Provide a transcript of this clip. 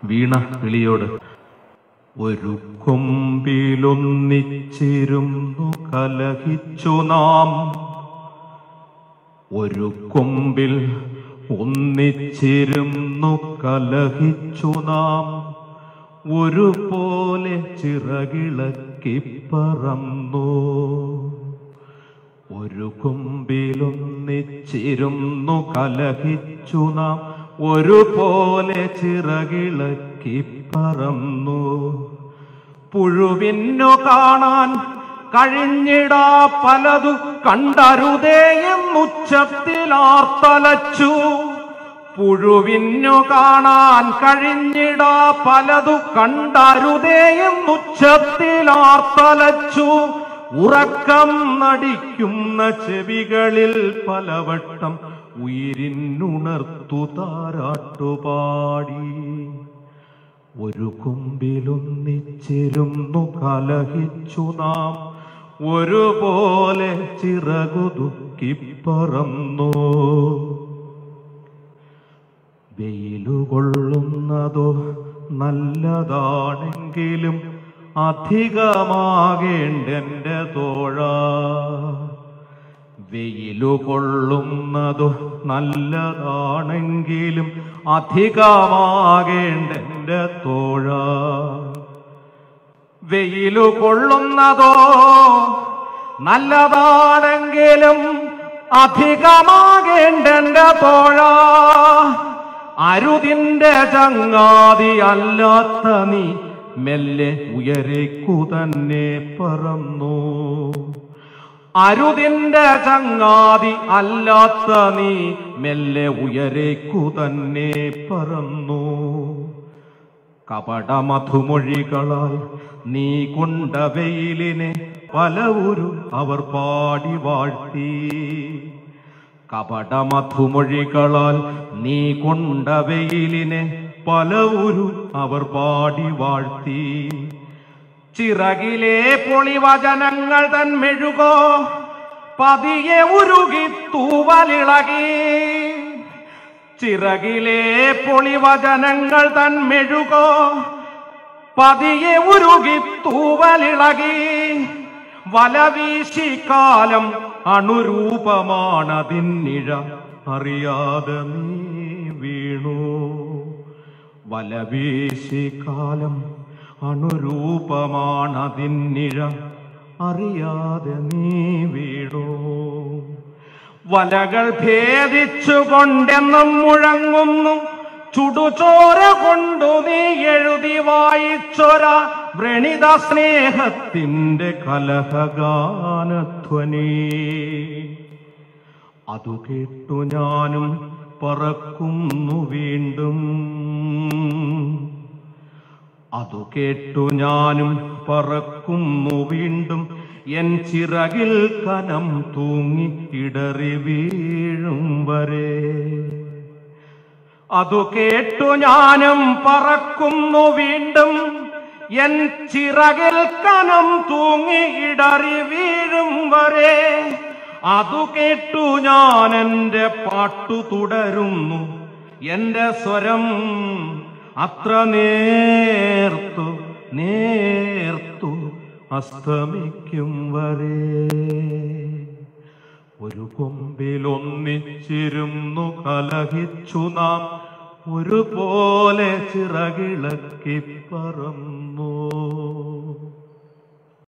വീണ കിളിയോട് ഒരു കൊമ്പിലൊന്നിച്ചിരുന്നു കലഹിച്ചു നാം ഒരു കൊമ്പിൽ ഒന്നിച്ചിരുന്നു കലഹിച്ചു നാം ഒരുപോലെ ചിറകിളക്കി പറന്നു ഒരു കൊമ്പിലൊന്നിച്ചിരുന്നു കലഹിച്ചു നാം ഒരുപോലെ ചിറകിളക്കി പറന്നു പുഴുവിന്നു കാണാൻ കഴിഞ്ഞിടാ പലതു കണ്ടരുതേയെന്നുച്ചത്തിലാർത്തലച്ചു പുഴുവിന്നു കാണാൻ കഴിഞ്ഞിടാ പലതു കണ്ടരുതേയെന്നുച്ചത്തിലാർത്തലച്ചു ഉറക്കം നടിക്കുന്ന ചെവികളിൽ പലവട്ടം ഉയിരിനുണർത്തു താരാട്ടുപാടി ഒരു കൊമ്പിലൊന്നിച്ചിരുന്നു കലഹിച്ചു നാം ഒരുപോലെ ചിറകുതുക്കി പറന്നു വെയിലുകൊള്ളുന്നതോ നല്ലതാണെങ്കിലും അധികമാകേണ്ടെന്റെ തോഴ വെയിലുകൊള്ളുന്നതോ നല്ലതാണെങ്കിലും അധികമാകേണ്ടെന്റെ തോഴ വെയിലു കൊള്ളുന്നതോ നല്ലതാണെങ്കിലും അധികമാകേണ്ടെന്റെ തോഴ അരുതിന്റെ ചങ്ങാതി അല്ലാത്ത നീ മെല്ലെ ഉയരേക്കു തന്നെ പറന്നു അരുതിന്റെ ചങ്ങാതി അല്ലാത്ത നീ മെല്ലെ ഉയരേക്കു തന്നെ പറന്നു കപടമധുമൊഴികളാൽ നീ കൊണ്ട വെയിലിനെ പലവുരു അവർ പാടി വാഴ്ത്തി കപടമധുമൊഴികളാൽ നീ കൊണ്ട വെയിലിനെ പലവുരു അവർ പാടി വാഴ്ത്തി ചിറകിലെ പൊളിവചനങ്ങൾ തൻ മെഴുകോ പതിയെ ഉരുകി തൂവലിളകി ചിറകിലെ പൊളിവചനങ്ങൾ തൻ മെഴുകോ പതിയെ ഉരുകി തൂവലിളകി വലവീശി കാലം അണുരൂപമാണതിന്നിഴ അറിയാതെ നീ വീണു വലവീശി കാലം അണുരൂപമാണതിന്നിഴ അറിയാതെ നീ വീണു വലകൾ ഭേദിച്ചുകൊണ്ടെന്നും മുഴങ്ങുന്നു ചുടുചോര കൊണ്ടു നീ എഴുതി വായിച്ചൊര വ്രണിത സ്നേഹത്തിന്റെ കലഹഗാനധ്വനി അതു കേട്ടു ഞാനും പറക്കുന്നു വീണ്ടും അതു കേട്ടു ഞാനും പറക്കുന്നു വീണ്ടും എൻ ചിറകിൽ കനം തൂങ്ങി ഇടറി വീഴും വരെ അതു കേട്ടു ഞാനും പറക്കുന്നു വീണ്ടും എൻ ചിറകിൽ കനം തൂങ്ങി ഇടറി വീഴും വരെ അതു കേട്ടു ഞാൻ എൻ്റെ പാട്ടു തുടരുന്നു എൻ്റെ സ്വരം അത്ര നേർത്തു നേർത്തു അസ്തമിക്കും വരെ ഒരു കൊമ്പിലൊന്നിച്ചിരുന്നു കലഹിച്ചു നാം ഒരുപോലെ ചിറകിളക്കി പറന്നു